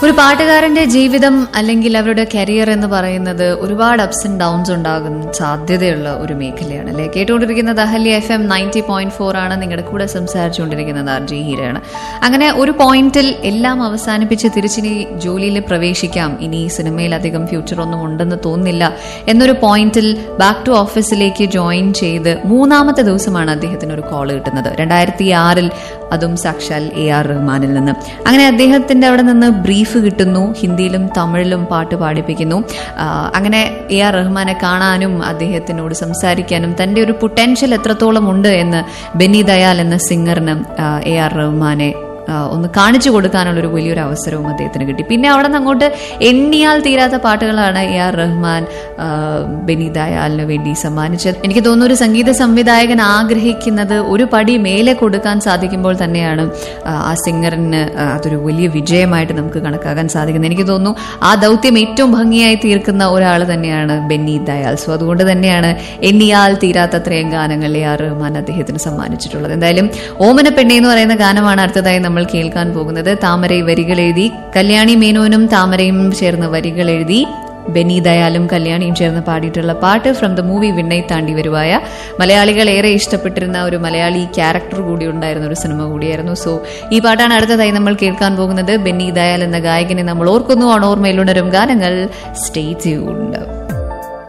ഒരു പാട്ടുകാരന്റെ ജീവിതം അല്ലെങ്കിൽ അവരുടെ കരിയർ എന്ന് പറയുന്നത് ഒരുപാട് അപ്സ് ആൻഡ് ഡൗൺസ് ഉണ്ടാകുന്ന സാധ്യതയുള്ള ഒരു മേഖലയാണ് അല്ലെ കേട്ടുകൊണ്ടിരിക്കുന്നത് Ahalya F M ninety point four ആണ് നിങ്ങളുടെ കൂടെ സംസാരിച്ചുകൊണ്ടിരിക്കുന്നത് ആർ ജി ഹീരയാണ് അങ്ങനെ ഒരു പോയിന്റിൽ എല്ലാം അവസാനിപ്പിച്ച് തിരിച്ചിനി ജോലിയിൽ പ്രവേശിക്കാം ഇനി സിനിമയിൽ അധികം ഫ്യൂച്ചർ ഒന്നും ഉണ്ടെന്ന് തോന്നുന്നില്ല എന്നൊരു പോയിന്റിൽ ബാക്ക് ടു ഓഫീസിലേക്ക് ജോയിൻ ചെയ്ത് മൂന്നാമത്തെ ദിവസമാണ് അദ്ദേഹത്തിന് ഒരു കോൾ കിട്ടുന്നത് രണ്ടായിരത്തി ആറിൽ അതും സാക്ഷാൽ എ ആർ റഹ്മാനിൽ നിന്ന് അങ്ങനെ അദ്ദേഹത്തിന്റെ അവിടെ നിന്ന് ബ്രീഫ് കിട്ടുന്നു ഹിന്ദിയിലും തമിഴിലും പാട്ട് പാടിപ്പിക്കുന്നു ആ, അങ്ങനെ എ ആർ റഹ്മാനെ കാണാനും അദ്ദേഹത്തിനോട് സംസാരിക്കാനും തന്റെ ഒരു പൊട്ടൻഷ്യൽ എത്രത്തോളം ഉണ്ട് എന്ന് ബെന്നി ദയാൽ എന്ന സിംഗറിന് ആ, എ ആർ റഹ്മാനെ ആ, ഒന്ന് കാണിച്ചു കൊടുക്കാനുള്ള ഒരു വലിയൊരു അവസരവും അദ്ദേഹത്തിന് കിട്ടി പിന്നെ അവിടെ നിന്ന് അങ്ങോട്ട് എണ്ണിയാൽ തീരാത്ത പാട്ടുകളാണ് എ ആർ റഹ്മാൻ ആ, ബെനി ദയാലിന് വേണ്ടി സമ്മാനിച്ചത് എനിക്ക് തോന്നുന്നു ഒരു സംഗീത സംവിധായകൻ ആഗ്രഹിക്കുന്നത് ഒരു പടി മേലെ കൊടുക്കാൻ സാധിക്കുമ്പോൾ തന്നെയാണ് ആ, ആ സിംഗറിന് ആ, അതൊരു വലിയ വിജയമായിട്ട് നമുക്ക് കണക്കാക്കാൻ സാധിക്കുന്നത് എനിക്ക് തോന്നുന്നു ആ ദൗത്യം ഏറ്റവും ഭംഗിയായി തീർക്കുന്ന ഒരാൾ തന്നെയാണ് ബെന്നി ദയാൽ സോ അതുകൊണ്ട് തന്നെയാണ് എണ്ണിയാൽ തീരാത്തത്രയും ഗാനങ്ങൾ എ ആർ റഹ്മാൻ അദ്ദേഹത്തിന് സമ്മാനിച്ചിട്ടുള്ളത് എന്തായാലും ഓമന പെണ്ണെ എന്ന് പറയുന്ന ഗാനമാണ് അടുത്തതായി നമ്മൾ കേൾക്കാൻ പോകുന്നത് താമരൈ വരികൾ എഴുതി കല്യാണി മേനോനും താമരയും ചേർന്ന് വരികൾ എഴുതി ബെന്നി ദയാലും കല്യാണിയും ചേർന്ന് പാടിയിട്ടുള്ള പാട്ട് ഫ്രം ദ മൂവി വിണ്ണൈ താണ്ടി വരുവായ മലയാളികൾ ഏറെ ഇഷ്ടപ്പെട്ടിരുന്ന ഒരു മലയാളി ക്യാരക്ടർ കൂടി ഉണ്ടായിരുന്ന ഒരു സിനിമ കൂടിയായിരുന്നു സോ ഈ പാട്ടാണ് അടുത്തതായി നമ്മൾ കേൾക്കാൻ പോകുന്നത് ബെന്നി ദയാൽ എന്ന ഗായകനെ നമ്മൾ ഓർക്കുന്നു ഓർമ്മയിലുണരും ഗാനങ്ങൾ സ്റ്റേ ട്യൂൺഡ്